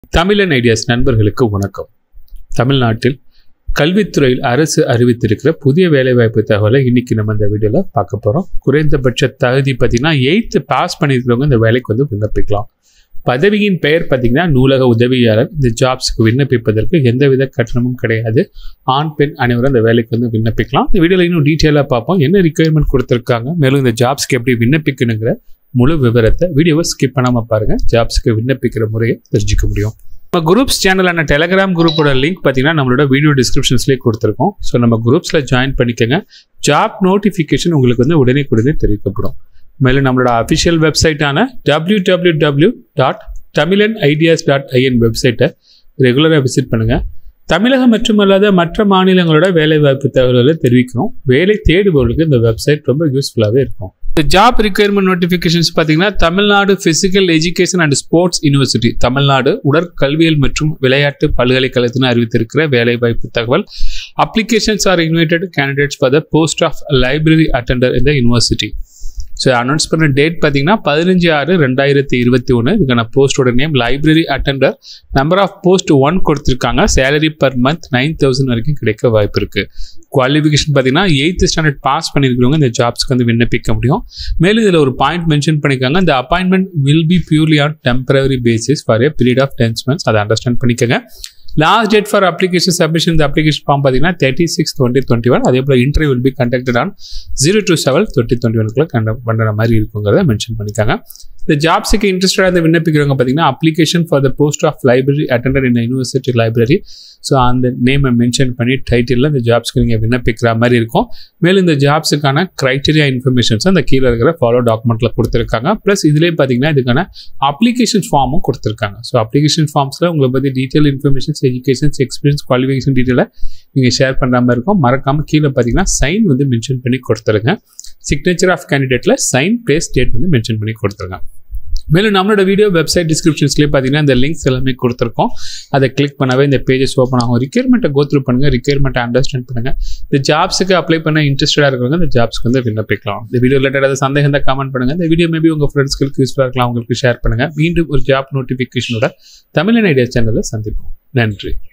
தமிழன் ஐடியாஸ் நண்பர்களுக்கு வணக்கம் தமிழ்நாட்டில் கல்வித்துறையில் அரசு அறிவித்திருக்கிற புதிய வேலைவாய்ப்பு தகவலை இன்னைக்கு நம்ம இந்த வீடியோவில் பார்க்க போகிறோம் குறைந்தபட்ச தகுதி பார்த்தீங்கன்னா எயித்து பாஸ் பண்ணியிருக்கிறவங்க இந்த வேலைக்கு வந்து விண்ணப்பிக்கலாம் பதவியின் பெயர் பார்த்தீங்கன்னா நூலக உதவியாளர் இந்த ஜாப்ஸ்க்கு விண்ணப்பிப்பதற்கு எந்தவித கட்டணமும் கிடையாது ஆண் பெண் அனைவரும் இந்த வேலைக்கு வந்து விண்ணப்பிக்கலாம் இந்த வீடியோவில் இன்னும் டீட்டெயிலாக பார்ப்போம் என்ன ரிக்குயர்மெண்ட் கொடுத்துருக்காங்க மேலும் இந்த ஜாப்ஸ்க்கு எப்படி விண்ணப்பிக்கணுங்கிற முழு விவரத்தை வீடியோவை ஸ்கிப் பண்ணாமல் பாருங்கள் ஜாப்ஸ்க்கு விண்ணப்பிக்கிற முறையை தெரிஞ்சுக்க முடியும் நம்ம குரூப்ஸ் சேனலான டெலகிராம் குரூப்போட லிங்க் பார்த்தீங்கன்னா நம்மளோட வீடியோ டிஸ்கிரிப்ஷன்ஸ்லேயே கொடுத்துருக்கோம் ஸோ நம்ம குரூப்ஸில் ஜாயின் பண்ணிக்கோங்க ஜாப் நோட்டிஃபிகேஷன் உங்களுக்கு வந்து உடனே உடனே தெரிவிக்கப்படும் மேலும் நம்மளோட அஃபிஷியல் வெப்சைட்டான W W W dot Tamilan ideas dot IN வெப்சைட்டை ரெகுலராக விசிட் பண்ணுங்கள் தமிழகம் மட்டுமல்லாத மற்ற மாநிலங்களோட வேலைவாய்ப்பு தகவல்களை தெரிவிக்கிறோம் வேலை தேடுபவர்களுக்கு இந்த வெப்சைட் ரொம்ப யூஸ்ஃபுல்லாகவே இருக்கும் இந்த ஜாப் ரிக்குயர்மெண்ட் நோட்டிஃபிகேஷன்ஸ் பார்த்தீங்கன்னா Tamil Nadu physical education and sports university Tamil Nadu உடற்கல்வியல் மற்றும் விளையாட்டு பல்கலைக்கழகத்தின் அறிவித்திருக்கிற வேலைவாய்ப்பு தகவல் applications are invited candidates for the post of library attender இந்த யூனிவர்சிட்டி ஸோ அனௌன்ஸ் பண்ண டேட் பார்த்தீங்கன்னா பதினஞ்சு ஆறு ரெண்டாயிரத்தி இருபத்தி ஒன்று இதுக்கான போஸ்டோட name library attender number of post one கொடுத்துருக்காங்க salary per month nine thousand வரைக்கும் கிடைக்க வாய்ப்பு இருக்குது குவாலிஃபிகேஷன் பார்த்தீங்கன்னா எயித்து ஸ்டாண்டர்ட் பாஸ் பண்ணியிருக்கிறவங்க இந்த ஜாப்ஸ்க்கு வந்து விண்ணப்பிக்க முடியும் மேலும் இதில் ஒரு பாயிண்ட் மென்ஷன் பண்ணியிருக்காங்க இந்த appointment will be purely on temporary basis for a period of tens months அதை அண்டர்ஸ்டாண்ட் பண்ணிக்கோங்க last date for application submission இந்த அப்ளிகேஷன் ஃபார்ம் பார்த்தீங்கன்னா thirty six twenty twenty one அதே போல் interview will be conducted on zero two seven twenty twenty ஒனுக்குள்ள conduct பண்ணுற மாதிரி இருக்குங்கிறத மென்ஷன் பண்ணிக்காங்க இந்த ஜாப்ஸுக்கு இன்ட்ரெஸ்டாக இருந்து விண்ணப்பிக்கிறவங்க பார்த்தீங்கன்னா application for the post of library attender in university library so அந்த நேமை மென்ஷன் பண்ணி டைட்டிலில் இந்த ஜாப்ஸ்க்கு நீங்கள் விண்ணப்பிக்கிற மாதிரி இருக்கும் மேலும் இந்த ஜாப்ஸுக்கான க்ரைட்டீரியா இன்ஃபர்மேஷன்ஸ் அந்த கீழே இருக்கிற ஃபாலோ டாக்குமெண்ட்டில் கொடுத்துருக்காங்க ப்ளஸ் இதுலேயே பார்த்தீங்கன்னா இதுக்கான அப்ளிகேஷன் ஃபார்மும் கொடுத்துருக்காங்க ஸோ அப்ளிகேஷன் ஃபார்ம்ஸில் உங்களை பற்றி detail informations educations experience qualification டீட்டெயிலை நீங்கள் ஷேர் பண்ணுற மாதிரி இருக்கும் மறக்காமல் கீழே பார்த்தீங்கன்னா சைன் வந்து மென்ஷன் பண்ணி கொடுத்துருங்க சிக்னேச்சர் ஆஃப் கேண்டிடேட்டில் சைன் பிளேஸ் டேட் வந்து மென்ஷன் பண்ணி கொடுத்துருங்க மேலும் நம்மளோட வீடியோ வெப்சைட் டிஸ்கிரிப்ஷன்ஸ்லேயே பார்த்தீங்கன்னா இந்த லிங்க்ஸ் எல்லாமே கொடுத்துருக்கோம் அதை கிளிக் பண்ணவே இந்த பேஜஸ் ஓப்பன் ஆகும் ரிக்யர்மெண்ட்டை கோத்ரூ பண்ணுங்கள் ரிக்யர்மெண்ட்டை அண்டர்ஸ்டாண்ட் பண்ணுங்கள் இந்த ஜாப்ஸுக்கு அப்ளை பண்ண இன்ட்ரெஸ்டடாக இருக்கிறவங்க இந்த ஜாப்ஸ்க்கு வந்து விண்ணப்பிக்கலாம் இந்த வீடியோ ரிலேட்டட் ஏதாவது சந்தேகம் தான் கமெண்ட் பண்ணுங்கள் இந்த வீடியோ மேபி உங்கள் ஃப்ரெண்ட்ஸ்களுக்கு யூஸ்ஃபுல்லாக இருக்கலாம் உங்களுக்கு ஷேர் பண்ணுங்கள் மீண்டும் ஒரு ஜாப் நோட்டிஃபிகேஷனோட தமிழன் ஐடியா சேனலில் சந்திப்போம் நன்றி